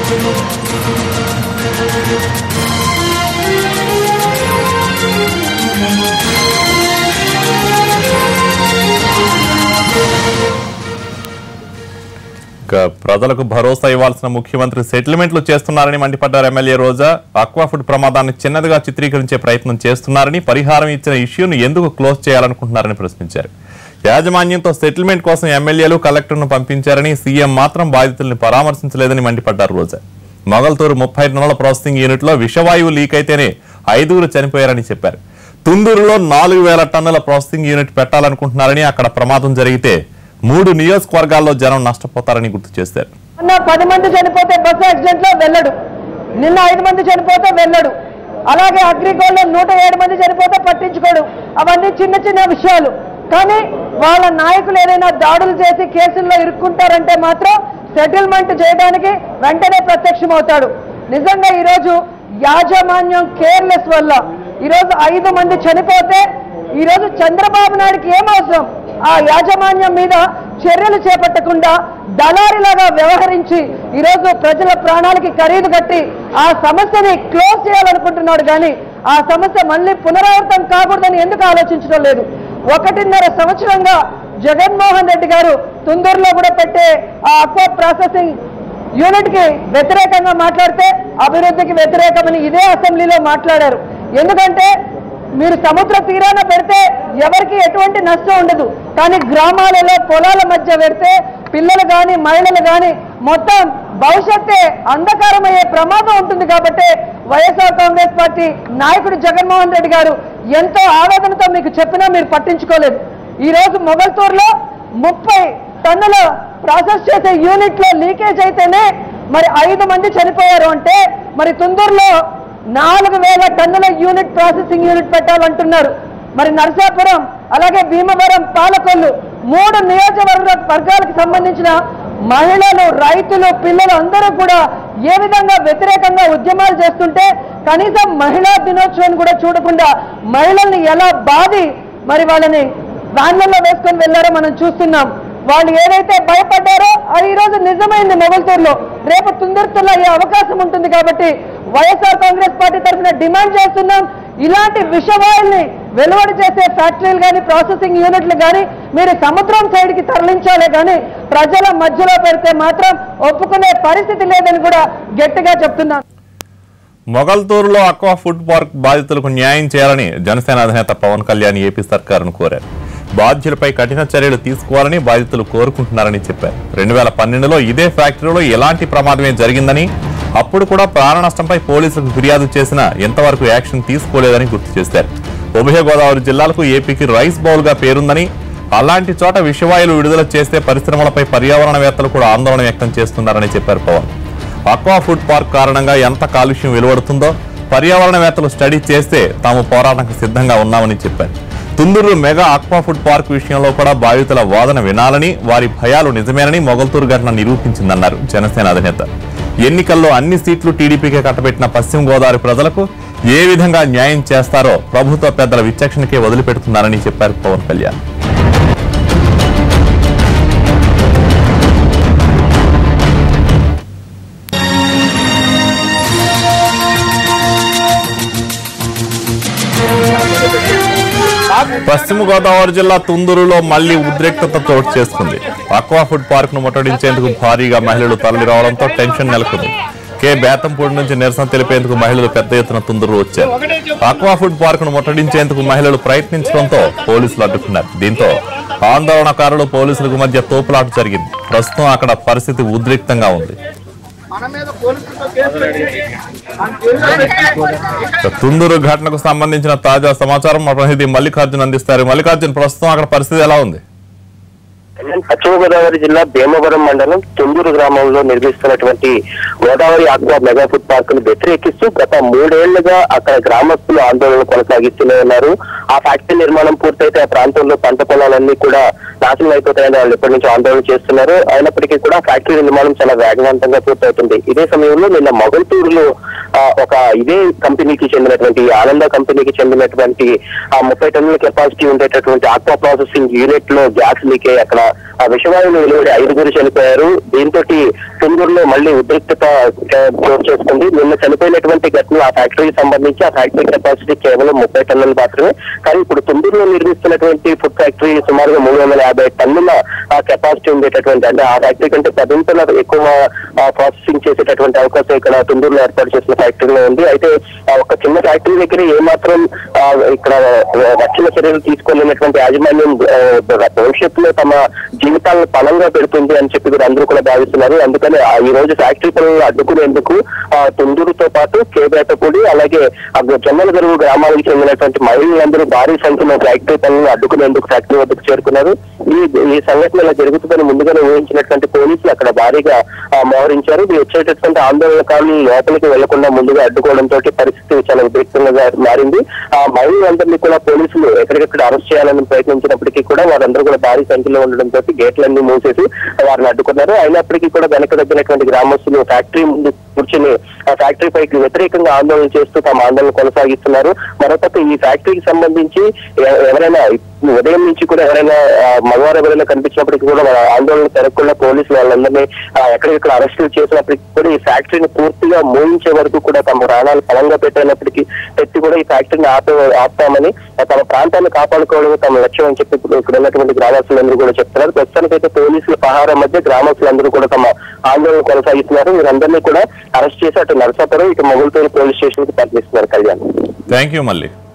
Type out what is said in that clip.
ఇక ప్రజలకు భరోసా ఇవ్వాల్సిన ముఖ్యమంత్రి సెటిల్మెంట్లు చేస్తున్నారని మండిపడ్డారు ఎమ్మెల్యే రోజా అక్వాఫుడ్ ప్రమాదాన్ని చిన్నదిగా చిత్రీకరించే ప్రయత్నం చేస్తున్నారని పరిహారం ఇచ్చిన ఇష్యూను ఎందుకు క్లోజ్ చేయాలనుకుంటున్నారని ప్రశ్నించారు యాజమాన్యంతో సెటిల్మెంట్ కోసం ఎమ్మెల్యేలు కలెక్టర్ను పంపించారని సీఎం మాత్రం బాధితుల్ని పరామర్శించలేదని మండిపడ్డారు రోజా మొగల్తూరు ముప్పై నెలల ప్రాసెసింగ్ యూనిట్ లో విషవాయువు లీక్ అయితేనే ఐదుగురు చనిపోయారని చెప్పారు తుందూరులో నాలుగు వేల టన్నుల ప్రాసెసింగ్ యూనిట్ పెట్టాలనుకుంటున్నారని అక్కడ ప్రమాదం జరిగితే మూడు నియోజకవర్గాల్లో జనం నష్టపోతారని గుర్తు చేశారు మొన్న పది మంది చనిపోతే బస్సు యాక్సిడెంట్ లో వెళ్ళడు నిన్న ఐదు మంది చనిపోతే వెళ్ళడు అలాగే అగ్రిగోల్డ్లో నూట ఏడు మంది చనిపోతే పట్టించుకోడు అవన్నీ చిన్న చిన్న విషయాలు కానీ వాళ్ళ నాయకులు ఏదైనా దాడులు చేసి కేసుల్లో ఇరుక్కుంటారంటే మాత్రం సెటిల్మెంట్ చేయడానికి వెంటనే ప్రత్యక్షమవుతాడు నిజంగా ఈరోజు యాజమాన్యం కేర్లెస్ వల్ల ఈరోజు ఐదు మంది చనిపోతే ఈరోజు చంద్రబాబు నాయుడుకి ఏం అవసరం ఆ యాజమాన్యం మీద చర్యలు చేపట్టకుండా దళారిలాగా వ్యవహరించి ఈరోజు ప్రజల ప్రాణాలకి ఖరీదు కట్టి ఆ సమస్యని క్లోజ్ చేయాలనుకుంటున్నాడు కానీ ఆ సమస్య మళ్ళీ పునరావృతం కాకూడదని ఎందుకు ఆలోచించడం లేదు ఒకటిన్నర సంవత్సరంగా జగన్మోహన్ రెడ్డి గారు తుందూరులో కూడా పెట్టే ఆ అక్వా ప్రాసెసింగ్ యూనిట్ కి వ్యతిరేకంగా మాట్లాడితే అభివృద్ధికి వ్యతిరేకమని ఇదే అసెంబ్లీలో మాట్లాడారు ఎందుకంటే మీరు సముద్ర తీరాన పెడితే ఎవరికి ఎటువంటి నష్టం ఉండదు కానీ గ్రామాలలో పొలాల మధ్య పెడితే పిల్లలు కానీ మహిళలు కానీ మొత్తం భవిష్యత్తే అంధకారమయ్యే ప్రమాదం ఉంటుంది కాబట్టి వైఎస్ఆర్ కాంగ్రెస్ పార్టీ నాయకుడు జగన్మోహన్ రెడ్డి గారు ఎంతో ఆవేదనతో మీకు చెప్పినా మీరు పట్టించుకోలేదు ఈ రోజు మొగల్తూరులో ముప్పై టన్నుల ప్రాసెస్ చేసే యూనిట్ లో లీకేజ్ అయితేనే మరి ఐదు మంది చనిపోయారు అంటే మరి తుందూరులో నాలుగు వేల టన్నుల యూనిట్ ప్రాసెసింగ్ యూనిట్ పెట్టాలంటున్నారు మరి నరసాపురం అలాగే భీమవరం పాలకొల్లు మూడు నియోజకవర్గ వర్గాలకు సంబంధించిన మహిళలు రైతులు పిల్లలు అందరూ కూడా ఏ విధంగా వ్యతిరేకంగా ఉద్యమాలు చేస్తుంటే కనీసం మహిళా దినోత్సవాన్ని కూడా చూడకుండా మహిళల్ని ఎలా బాధి మరి వాళ్ళని వ్యాన్లలో వేసుకొని వెళ్ళారో మనం చూస్తున్నాం వాళ్ళు ఏదైతే భయపడ్డారో అది ఈ రోజు నిజమైంది మొగల్తూరులో రేపు తుందర్తుల్లో అయ్యే అవకాశం ఉంటుంది కాబట్టి వైఎస్ఆర్ కాంగ్రెస్ పార్టీ తరఫున డిమాండ్ చేస్తున్నాం ఇలాంటి విషవాయుల్ని వెలువడి చేసే ఫ్యాక్టరీలు కానీ ప్రాసెసింగ్ యూనిట్లు కానీ మీరు సముద్రం సైడ్కి తరలించాలే కానీ ప్రజల మధ్యలో పెడితే మాత్రం ఒప్పుకునే పరిస్థితి లేదని కూడా గట్టిగా చెప్తున్నాను మొగల్తూరులో అక్వా ఫుడ్ పార్క్ బాధితులకు న్యాయం చేయాలని జనసేన అధినేత పవన్ కళ్యాణ్ ఏపీ సర్కారును కోరారు బాధ్యులపై కఠిన చర్యలు తీసుకోవాలని బాధితులు కోరుకుంటున్నారని చెప్పారు రెండు వేల పన్నెండులో ఇదే ఫ్యాక్టరీలో ఎలాంటి ప్రమాదమే జరిగిందని అప్పుడు కూడా ప్రాణ నష్టంపై పోలీసులకు ఫిర్యాదు చేసినా ఎంతవరకు యాక్షన్ తీసుకోలేదని గుర్తు చేశారు ఉభయ గోదావరి జిల్లాలకు ఏపీకి రైస్ బౌల్ గా పేరుందని అలాంటి చోట విషవాయులు విడుదల చేస్తే పరిశ్రమలపై పర్యావరణవేత్తలు కూడా ఆందోళన వ్యక్తం చేస్తున్నారని చెప్పారు పవన్ అక్వా ఫుడ్ పార్క్ కారణంగా ఎంత కాలుష్యం వెలువడుతుందో పర్యావరణవేత్తలు స్టడీ చేస్తే తాము పోరాటానికి సిద్ధంగా ఉన్నామని చెప్పారు Tundurru mega aqua food park విషయంలో కూడా బాధితుల వాదన వినాలని వారి భయాలు నిజమేనని మొగల్తూరు ఘటన నిరూపించిందన్నారు జనసేన అధినేత ఎన్నికల్లో అన్ని సీట్లు టీడీపీకే కట్టబెట్టిన పశ్చిమ గోదావరి ప్రజలకు ఏ విధంగా న్యాయం చేస్తారో ప్రభుత్వ పెద్దల విచక్షణకే వదిలిపెడుతున్నారని చెప్పారు పవన్ కళ్యాణ్ పశ్చిమ గోదావరి జిల్లా తుందూరులో మళ్లీ ఉద్రిక్తత చోటు చేసుకుంది అక్వా ఫుడ్ పార్క్ ను ముట్టడించేందుకు భారీగా మహిళలు తరలి రావడంతో టెన్షన్ నెలకొంది కే బేతంపూడి నుంచి నిరసన తెలిపేందుకు మహిళలు పెద్ద ఎత్తున తుందూరు వచ్చారు అక్వా ఫుడ్ పార్క్ ను ముట్టడించేందుకు మహిళలు ప్రయత్నించడంతో పోలీసులు అడ్డుకున్నారు దీంతో ఆందోళనకారులు పోలీసులకు మధ్య తోపులాట జరిగింది ప్రస్తుతం అక్కడ పరిస్థితి ఉద్రిక్తంగా ఉంది మన మీద పోలీసులతో కేసు పెట్టి మన కేసులో పెట్టి తుందూరు ఘటనకు సంబంధించిన తాజా సమాచారం మా ప్రతినిధి మల్లికార్జున్ అందిస్తారు మల్లికార్జున్ ప్రస్తుతం అక్కడ పరిస్థితి ఎలా ఉంది పశ్చిమ గోదావరి జిల్లా భీమవరం మండలం తుందూరు గ్రామంలో నిర్మిస్తున్నటువంటి Godavari aqua mega food park ను వ్యతిరేకిస్తూ గత మూడేళ్లుగా అక్కడ గ్రామస్తులు ఆందోళన కొనసాగిస్తూనే ఉన్నారు ఆ ఫ్యాక్టరీ నిర్మాణం పూర్తయితే ఆ ప్రాంతంలో పంట పొలాలన్నీ కూడా నాశనం అయిపోతాయని వాళ్ళు ఎప్పటి నుంచో ఆందోళన చేస్తున్నారు అయినప్పటికీ కూడా ఫ్యాక్టరీ నిర్మాణం చాలా వేగవంతంగా పూర్తవుతుంది ఇదే సమయంలో నిన్న మొగల్తూరులో ఆ, ఒక ఇదే కంపెనీకి చెందినటువంటి ఆనంద కంపెనీకి చెందినటువంటి ఆ ముప్పై టన్నుల కెపాసిటీ ఉండేటటువంటి ఆక్వా ప్రాసెసింగ్ యూనిట్ లో గ్యాస్ లీక్ అయ్యి అక్కడ ఆ విషవాయువులు వెలువడి ఐదుగురు చనిపోయారు దీంతో తుంగూరులో మళ్ళీ ఉద్రిక్తత ఆ, చోటు చేసుకుంది నిన్న చనిపోయినటువంటి ఘటన ఆ ఫ్యాక్టరీకి సంబంధించి ఆ ఫ్యాక్టరీ కెపాసిటీ కేవలం ముప్పై టన్నులు మాత్రమే కానీ ఇప్పుడు తుంగూరులో నిర్మిస్తున్నటువంటి ఫుడ్ ఫ్యాక్టరీ సుమారుగా మూడు వందల యాభై టన్నుల కెపాసిటీ ఉండేటటువంటి అంటే ఆ ఫ్యాక్టరీ కంటే పదింతల ఎక్కువ ప్రాసెసింగ్ చేసేటటువంటి అవకాశం ఇక్కడ తుంగూరులో ఏర్పాటు చేసిన ఫ్యాక్టరీలో ఉంది అయితే ఆ ఒక చిన్న ఫ్యాక్టరీ దగ్గర ఏమాత్రం ఆ, ఇక్కడ రక్షణ చర్యలు తీసుకోలేనటువంటి యాజమాన్యం ఆ, భవిష్యత్తులో తమ జీవితాలను పణంగా పెడుతుంది అని చెప్పి కూడా అందరూ కూడా భావిస్తున్నారు అందుకని ఆ ఈ రోజు ఫ్యాక్టరీ పనులను అడ్డుకునేందుకు ఆ, తుందూరుతో పాటు కేబేటపూడి అలాగే ఆ జొన్నల గరువు గ్రామాలకు చెందినటువంటి మహిళలందరూ భారీ సంఖ్యలో ఫ్యాక్టరీ పనులను అడ్డుకునేందుకు ఫ్యాక్టరీ వద్దకు చేరుకున్నారు ఈ ఈ సంఘటన ఇలా జరుగుతుందని ముందుగానే ఊహించినటువంటి పోలీసులు అక్కడ భారీగా ఆ, మోహరించారు ఇది వచ్చేటటువంటి ఆందోళనకారులు లోపలికి వెళ్లకుండా ముందుగా అడ్డుకోవడంతో పరిస్థితి చాలా ఉద్రిక్తంగా మారింది ఆ మహిళలందరినీ కూడా పోలీసులు ఎక్కడికెక్కడ అరెస్ట్ చేయాలని ప్రయత్నించినప్పటికీ కూడా వారందరూ కూడా భారీ సంఖ్యలో ఉండడంతో గేట్లన్నీ మూసేసి వారిని అడ్డుకున్నారు అయినప్పటికీ కూడా వెనక దగ్గరటువంటి గ్రామస్తులు ఫ్యాక్టరీ ముందు కూర్చుని ఆ ఫ్యాక్టరీ పైకి వ్యతిరేకంగా ఆందోళన చేస్తూ తమ ఆందోళన కొనసాగిస్తున్నారు మరోపక్క ఈ ఫ్యాక్టరీకి సంబంధించి ఎ- ఎవరైనా ఉదయం నుంచి కూడా ఎవరైనా ఆ, మగవారు ఎవరైనా కనిపించినప్పటికీ కూడా వాళ్ళ ఆందోళన జరగకుండా పోలీసులు వాళ్ళందరినీ ఆ, ఎక్కడెక్కడ అరెస్టులు చేసినప్పటికీ కూడా ఈ ఫ్యాక్టరీని పూర్తిగా మూయించే వరకు కూడా తమ ప్రాణాలు బలంగా పెట్టినప్పటికీ పెట్టి కూడా ఈ ఫ్యాక్టరీని ఆపే ఆపుతామని ఆ, తమ ప్రాంతాన్ని కాపాడుకోవడమే తమ లక్ష్యం అని చెప్పి ఇప్పుడు ఇక్కడ ఉన్నటువంటి గ్రామస్తులందరూ కూడా చెప్తున్నారు ప్రస్తుతానికైతే పోలీసుల పహారం మధ్య గ్రామస్తులందరూ కూడా తమ ఆందోళన కొనసాగిస్తున్నారు వీరందరినీ కూడా అరెస్ట్ చేసి అటు నరసాపురం ఇటు మొగులతూరు పోలీస్ స్టేషన్ కి తరలిస్తున్నారు కళ్యాణ్ థ్యాంక్ యూ మళ్ళీ